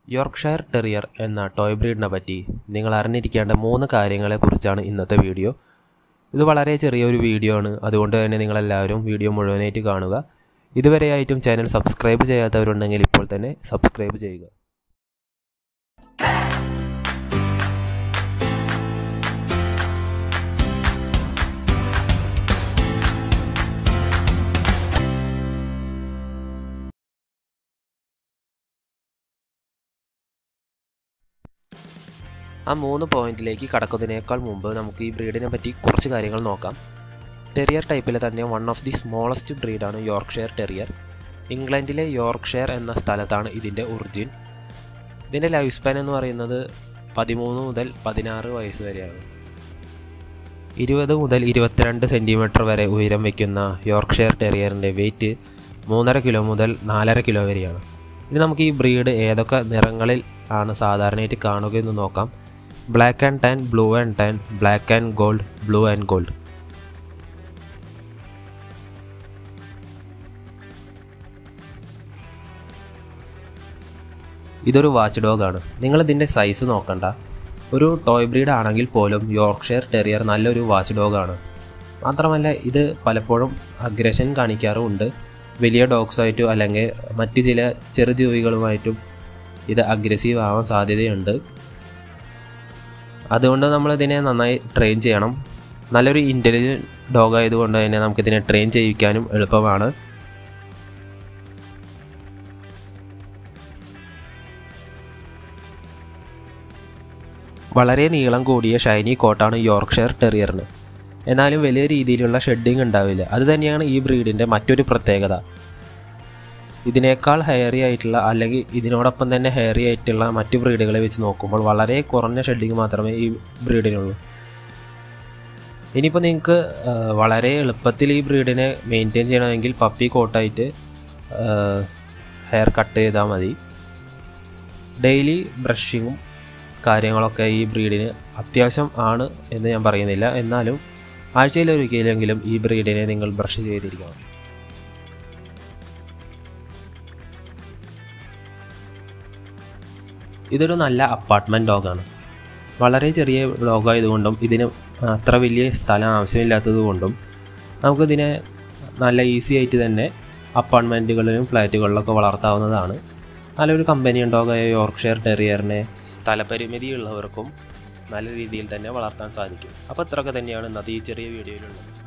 Yorkshire terrier എന്ന toy ബ്രീഡിനെ പറ്റി നിങ്ങൾ അറിഞ്ഞിരിക്കേണ്ട മൂന്ന് കാര്യങ്ങളെക്കുറിച്ചാണ് ഇന്നത്തെ വീഡിയോ ഇത് വളരെ ചെറിയൊരു വീഡിയോ ആണ് അതുകൊണ്ട് തന്നെ നിങ്ങളെല്ലാവരും വീഡിയോ മുഴുവനായിട്ട് കാണുക ഇതുവരെയായിട്ടും ചാനൽ സബ്സ്ക്രൈബ് ചെയ്യാത്തവരുണ്ടെങ്കിൽ ഇപ്പോൾ തന്നെ സബ്സ്ക്രൈബ് ചെയ്യുക ആ മൂന്ന് പോയിന്റിലേക്ക് കടക്കുന്നതിനേക്കാൾ മുമ്പ് നമുക്ക് ഈ ബ്രീഡിനെ പറ്റി കുറച്ച് കാര്യങ്ങൾ നോക്കാം ടെറിയർ ടൈപ്പിലെ തന്നെ വൺ ഓഫ് ദി സ്മോളസ്റ്റ് ബ്രീഡാണ് യോർക്ക്ഷയർ ടെറിയർ ഇംഗ്ലണ്ടിലെ യോർക്ക്ഷയർ എന്ന സ്ഥലത്താണ് ഇതിൻ്റെ ഒറിജിൻ ഇതിൻ്റെ ലൈഫ് സ്പാൻ എന്ന് പറയുന്നത് പതിമൂന്ന് മുതൽ പതിനാറ് വയസ്സ് വരെയാണ് ഇരുപത് മുതൽ ഇരുപത്തിരണ്ട് സെൻറ്റിമീറ്റർ വരെ ഉയരം വയ്ക്കുന്ന യോർക്ക്ഷയർ ടെറിയറിൻ്റെ വെയിറ്റ് മൂന്നര കിലോ മുതൽ നാലര കിലോ വരെയാണ് ഇനി നമുക്ക് ഈ ബ്രീഡ് ഏതൊക്കെ നിറങ്ങളിൽ ആണ് സാധാരണയായിട്ട് കാണുക എന്ന് നോക്കാം black and tan blue and tan black and gold blue and gold ഇതൊരു വാച്ച് ഡോഗാണ് നിങ്ങൾ ഇതിൻ്റെ സൈസ് നോക്കണ്ട ഒരു ടോയ് ബ്രീഡ് ആണെങ്കിൽ പോലും യോർക്ക്ഷയർ ടെറിയർ നല്ലൊരു വാച്ച് ഡോഗാണ് മാത്രമല്ല ഇത് പലപ്പോഴും അഗ്രഷൻ കാണിക്കാറുമുണ്ട് വലിയ ഡോഗ്സായിട്ടും അല്ലെങ്കിൽ മറ്റ് ചില ചെറുജീവികളുമായിട്ടും ഇത് അഗ്രസീവ് ആവാൻ സാധ്യതയുണ്ട് അതുകൊണ്ട് നമ്മൾ ഇതിനെ നന്നായി ട്രെയിൻ ചെയ്യണം നല്ലൊരു ഇൻ്റലിജൻറ്റ് ഡോഗ് ആയതുകൊണ്ട് തന്നെ നമുക്കിതിനെ ട്രെയിൻ ചെയ്യിക്കാനും എളുപ്പമാണ് വളരെ നീളം കൂടിയ ഷൈനി കോട്ടാണ് യോർക്ക്ഷയർ ടെറിയറിന് എന്നാലും വലിയ രീതിയിലുള്ള ഷെഡിങ് ഉണ്ടാവില്ല അത് തന്നെയാണ് ഈ ബ്രീഡിൻ്റെ മറ്റൊരു പ്രത്യേകത ഇതിനേക്കാൾ ഹെയറി ആയിട്ടുള്ള അല്ലെങ്കിൽ ഇതിനോടൊപ്പം തന്നെ ഹെയറി ആയിട്ടുള്ള മറ്റു ബ്രീഡുകളെ വെച്ച് നോക്കുമ്പോൾ വളരെ കുറഞ്ഞ ഷെഡിങ് മാത്രമേ ഈ ബ്രീഡിനുള്ളൂ ഇനിയിപ്പോൾ നിങ്ങൾക്ക് വളരെ എളുപ്പത്തിൽ ഈ ബ്രീഡിനെ മെയിൻറ്റെയിൻ ചെയ്യണമെങ്കിൽ പപ്പി കോട്ടായിട്ട് ഹെയർ കട്ട് ചെയ്താൽ മതി ഡെയിലി ബ്രഷിങ്ങും കാര്യങ്ങളൊക്കെ ഈ ബ്രീഡിന് അത്യാവശ്യം ആണ് എന്ന് ഞാൻ പറയുന്നില്ല എന്നാലും ആഴ്ചയിലൊരിക്കലെങ്കിലും ഈ ബ്രീഡിനെ നിങ്ങൾ ബ്രഷ് ചെയ്തിരിക്കണം ഇതൊരു നല്ല അപ്പാർട്ട്മെൻറ്റ് ഡോഗാണ് വളരെ ചെറിയ ഡോഗായതുകൊണ്ടും ഇതിന് അത്ര വലിയ സ്ഥലം ആവശ്യമില്ലാത്തത് കൊണ്ടും നമുക്കിതിനെ നല്ല ഈസി ആയിട്ട് തന്നെ അപ്പാർട്ട്മെൻറ്റുകളിലും ഫ്ലാറ്റുകളിലൊക്കെ വളർത്താവുന്നതാണ് നല്ലൊരു കമ്പനി ഡോഗായ യോർക്ക്ഷയർ ടെറിയറിനെ സ്ഥലപരിമിതി ഉള്ളവർക്കും നല്ല രീതിയിൽ തന്നെ വളർത്താൻ സാധിക്കും അപ്പോൾ ഇത്രയൊക്കെ തന്നെയാണ് ഇന്നത്തെ ഈ ചെറിയ വീഡിയോയിലുള്ളത്